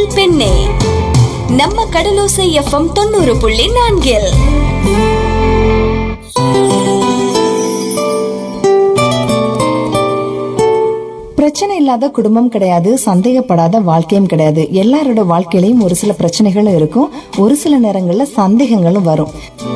நெய்தல் பெண்ணே நம்ம கடலோசை எஃப்எம் தொண்ணூறு புள்ளி நான்கில் பிரச்சனை இல்லாத குடும்பம் கிடையாது சந்தேகப்படாத வாழ்க்கையும் கிடையாது எல்லாரோட வாழ்க்கையிலயும் ஒரு சில பிரச்சனைகளும் இருக்கும் ஒரு சில நேரங்கள்ல சந்தேகங்களும் வரும்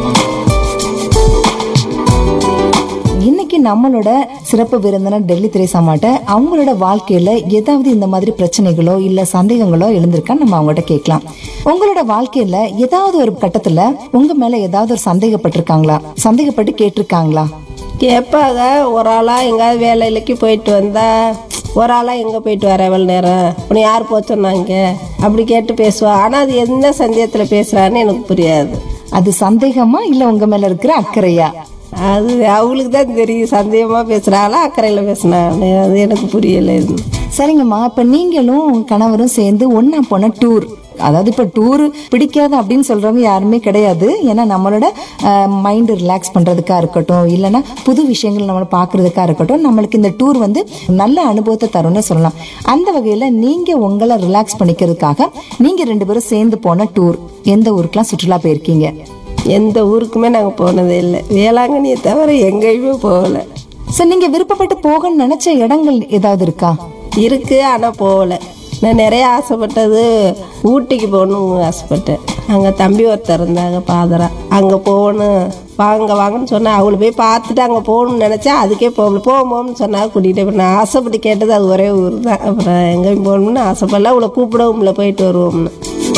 இன்னைக்கு நம்மளோட சிறப்பு விருந்தினர் டெல்லி திரேசாமாட்ட அவங்களோட வாழ்க்கையில ஏதாவது இந்த மாதிரி பிரச்சனைகளோ இல்ல சந்தேகங்களோ எழுந்திருக்கா நம்ம அவங்ககிட்ட கேட்கலாம் உங்களோட வாழ்க்கையில ஏதாவது ஒரு கட்டத்துல உங்க மேல ஏதாவது ஒரு சந்தேகப்பட்டிருக்காங்களா சந்தேகப்பட்டு கேட்டிருக்காங்களா கேட்பாங்க ஒரு ஆளாக எங்கேயாவது வேலையிலக்கு போயிட்டு வந்தா ஒரு ஆளாக எங்கே போயிட்டு வர எவ்வளோ நேரம் உன்னை யார் போக சொன்னாங்க அப்படி கேட்டு பேசுவா ஆனால் அது என்ன சந்தேகத்தில் பேசுகிறான்னு எனக்கு புரியாது அது சந்தேகமா இல்ல உங்க மேல இருக்கிற அக்கறையா அது அவங்களுக்கு தான் தெரியும் சந்தேகமாக பேசுகிறாளா அக்கறையில் பேசுனான்னு அது எனக்கு புரியலை சரிங்கம்மா இப்ப நீங்களும் கணவரும் சேர்ந்து ஒண்ணா போன டூர் அதாவது இப்ப டூர் பிடிக்காது அப்படின்னு சொல்றவங்க யாருமே கிடையாது ஏன்னா நம்மளோட மைண்ட் ரிலாக்ஸ் பண்றதுக்கா இருக்கட்டும் இல்லைன்னா புது விஷயங்கள் நம்ம பாக்குறதுக்கா இருக்கட்டும் நம்மளுக்கு இந்த டூர் வந்து நல்ல அனுபவத்தை தரும்னே சொல்லலாம் அந்த வகையில நீங்க உங்களை ரிலாக்ஸ் பண்ணிக்கிறதுக்காக நீங்க ரெண்டு பேரும் சேர்ந்து போன டூர் எந்த ஊருக்குலாம் சுற்றுலா போயிருக்கீங்க எந்த ஊருக்குமே நாங்கள் போனதே இல்லை வேளாங்கண்ணியை தவிர எங்கேயுமே போகலை சரி நீங்க விருப்பப்பட்டு போகணும்னு நினைச்ச இடங்கள் ஏதாவது இருக்கா இருக்கு ஆனால் போகலை நான் நிறைய ஆசைப்பட்டது ஊட்டிக்கு போகணும்னு ஆசைப்பட்டேன் அங்கே தம்பி ஒருத்தர் இருந்தாங்க பாதரா அங்கே போகணும் வாங்க வாங்கன்னு சொன்னா அவளை போய் பார்த்துட்டு அங்கே போகணும்னு நினச்சா அதுக்கே போகல போகும்போம்னு சொன்னா கூட்டிகிட்டு போய் நான் ஆசைப்பட்டு கேட்டது அது ஒரே ஊர் தான் அப்புறம் எங்கேயும் போகணும்னு ஆசைப்படல அவளை கூப்பிடவும் இல்லை போயிட்டு வருவோம்னு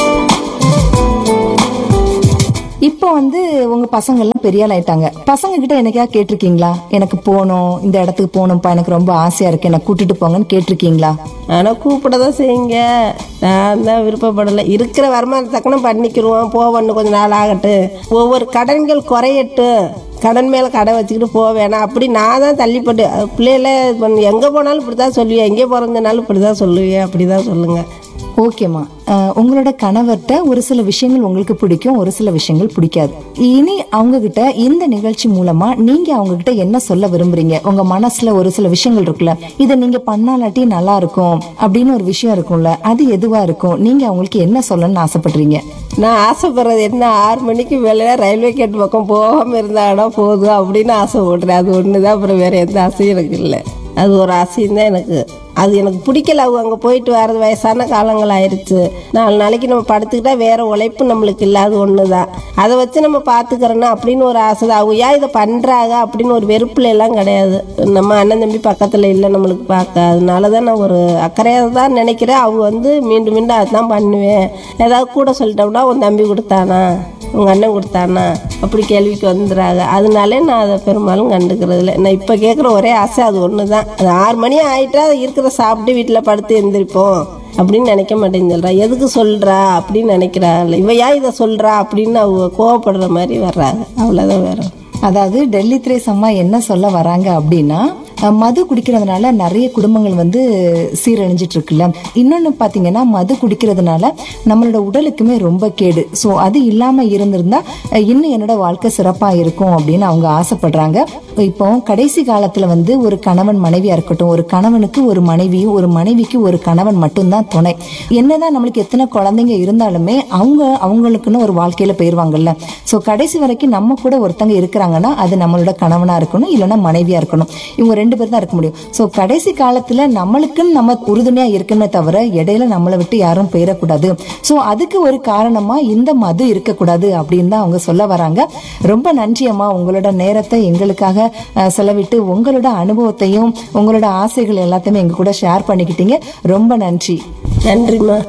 இப்போ வந்து உங்க பசங்க எல்லாம் பெரிய ஆள் ஆயிட்டாங்க பசங்க கிட்ட என்னைக்கா கேட்டிருக்கீங்களா எனக்கு போகணும் இந்த இடத்துக்கு போகணும்ப்பா எனக்கு ரொம்ப ஆசையா இருக்கு என்ன கூட்டிட்டு போங்கன்னு கேட்டிருக்கீங்களா ஆனால் கூப்பிட தான் செய்யுங்க நான் தான் விருப்பப்படலை இருக்கிற வருமானத்தக்கன பண்ணிக்கிருவோம் போவன்னு கொஞ்ச நாள் ஆகட்டும் ஒவ்வொரு கடன்கள் குறையட்டும் கடன் மேலே கடன் வச்சுக்கிட்டு போக வேணாம் அப்படி நான் தான் தள்ளிப்பட்டு பிள்ளைகள இது பண்ணி எங்கே போனாலும் இப்படி தான் சொல்லுவேன் எங்கே பிறந்தனாலும் இப்படி தான் சொல்லுவேன் அப்படி தான் சொல்லுங்கள் ஓகேம்மா அஹ், உங்களோட கணவர்கிட்ட ஒரு சில விஷயங்கள் உங்களுக்கு பிடிக்கும் ஒரு சில விஷயங்கள் பிடிக்காது இனி அவங்க கிட்ட இந்த நிகழ்ச்சி மூலமா நீங்க அவங்க கிட்ட என்ன சொல்ல விரும்புறீங்க உங்க மனசுல ஒரு சில விஷயங்கள் இருக்குல்ல இதை நீங்க பண்ணாலாட்டி நல்லா இருக்கும் அப்படின்னு ஒரு விஷயம் இருக்கும்ல அது எதுவா இருக்கும் நீங்க அவங்களுக்கு என்ன சொல்லணும்னு ஆசைப்படுறீங்க நான் ஆசைப்படுறது என்ன ஆறு மணிக்கு மேலே ரயில்வே கேட் பக்கம் போகாமல் இருந்தாடா போதும் அப்படின்னு ஆசைப்படுறேன் அது ஒன்று தான் அப்புறம் வேறு எந்த ஆசையும் எனக்கு இல்லை அது ஒரு ஆசையும் தான் எனக்கு அது எனக்கு பிடிக்கல அவங்க அங்கே போயிட்டு வர்றது வயசான காலங்கள் ஆயிடுச்சு நாலு நாளைக்கு நம்ம படுத்துக்கிட்டா வேற உழைப்பு நம்மளுக்கு இல்லை அது ஒன்று தான் அதை வச்சு நம்ம பார்த்துக்கிறோன்னா அப்படின்னு ஒரு ஆசை தான் அவங்க ஏன் இதை பண்ணுறாங்க அப்படின்னு ஒரு வெறுப்புல எல்லாம் கிடையாது நம்ம அண்ணன் தம்பி பக்கத்தில் இல்லை நம்மளுக்கு பார்க்க அதனால தான் நான் ஒரு அக்கறையாக தான் நினைக்கிறேன் அவங்க வந்து மீண்டும் மீண்டும் அதுதான் பண்ணுவேன் ஏதாவது கூட சொல்லிட்டோம்னா உன் தம்பி கொடுத்தானா உங்கள் அண்ணன் கொடுத்தானா அப்படி கேள்விக்கு வந்துடுறாங்க அதனாலே நான் அதை பெரும்பாலும் கண்டுக்கிறது இல்லை நான் இப்போ கேட்குற ஒரே ஆசை அது ஒன்று தான் அது ஆறு மணி ஆயிட்டா இருக்கிற சாப்பிட்டு வீட்டில் படுத்து எந்திரிப்போம் அப்படின்னு நினைக்க மாட்டேன்னு சொல்கிறா எதுக்கு சொல்கிறா அப்படின்னு நினைக்கிறாள் இவ ஏன் இதை சொல்கிறா அப்படின்னு அவங்க கோவப்படுற மாதிரி வர்றாங்க அவ்வளோதான் வேற அதாவது டெல்லி திரேஸ் அம்மா என்ன சொல்ல வராங்க அப்படின்னா அஹ், மது குடிக்கிறதுனால நிறைய குடும்பங்கள் வந்து சீரழிஞ்சிட்டு இருக்குல்ல இன்னொன்னு பாத்தீங்கன்னா மது குடிக்கிறதுனால நம்மளோட உடலுக்குமே ரொம்ப கேடு ஸோ அது இல்லாம இருந்திருந்தா அஹ், இன்னும் என்னோட வாழ்க்கை சிறப்பா இருக்கும் அப்படின்னு அவங்க ஆசைப்படுறாங்க இப்போ கடைசி காலத்துல வந்து ஒரு கணவன் மனைவியா இருக்கட்டும் ஒரு கணவனுக்கு ஒரு மனைவியும் ஒரு மனைவிக்கு ஒரு கணவன் மட்டும்தான் துணை என்னதான் நம்மளுக்கு எத்தனை குழந்தைங்க இருந்தாலுமே அவங்க அவங்களுக்குன்னு ஒரு வாழ்க்கையில போயிருவாங்கல்ல ஸோ கடைசி வரைக்கும் நம்ம கூட ஒருத்தங்க இருக்கிறாங்கன்னா அது நம்மளோட கணவனா இருக்கணும் இல்லைன்னா மனைவியா இருக்கணும் இவங்க ரெண்டு பேர் தான் இருக்க முடியும் ஸோ கடைசி காலத்துல நம்மளுக்குன்னு நம்ம உறுதுணையா இருக்கணுமே தவிர இடையில நம்மளை விட்டு யாரும் போயிடக்கூடாது ஸோ அதுக்கு ஒரு காரணமா இந்த மது இருக்கக்கூடாது அப்படின்னு தான் அவங்க சொல்ல வராங்க ரொம்ப நன்றி அம்மா உங்களோட நேரத்தை எங்களுக்காக அஹ், செலவிட்டு உங்களோட அனுபவத்தையும் உங்களோட ஆசைகள் எல்லாத்தையுமே எங்க கூட ஷேர் பண்ணிக்கிட்டீங்க ரொம்ப நன்றி நன்றிம்மா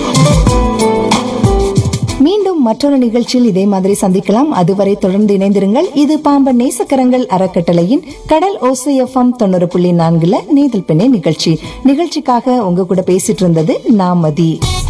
மீண்டும் மற்றொரு நிகழ்ச்சியில் இதே மாதிரி சந்திக்கலாம் அதுவரை தொடர்ந்து இணைந்திருங்கள் இது பாம்பன் நேசக்கரங்கள் அறக்கட்டளையின் கடல் ஓசைஎஃப்எம் தொண்ணூறு புள்ளி நான்குல நீதல் பெண்ணே நிகழ்ச்சி நிகழ்ச்சிக்காக உங்க கூட பேசிட்டு இருந்தது நாமதி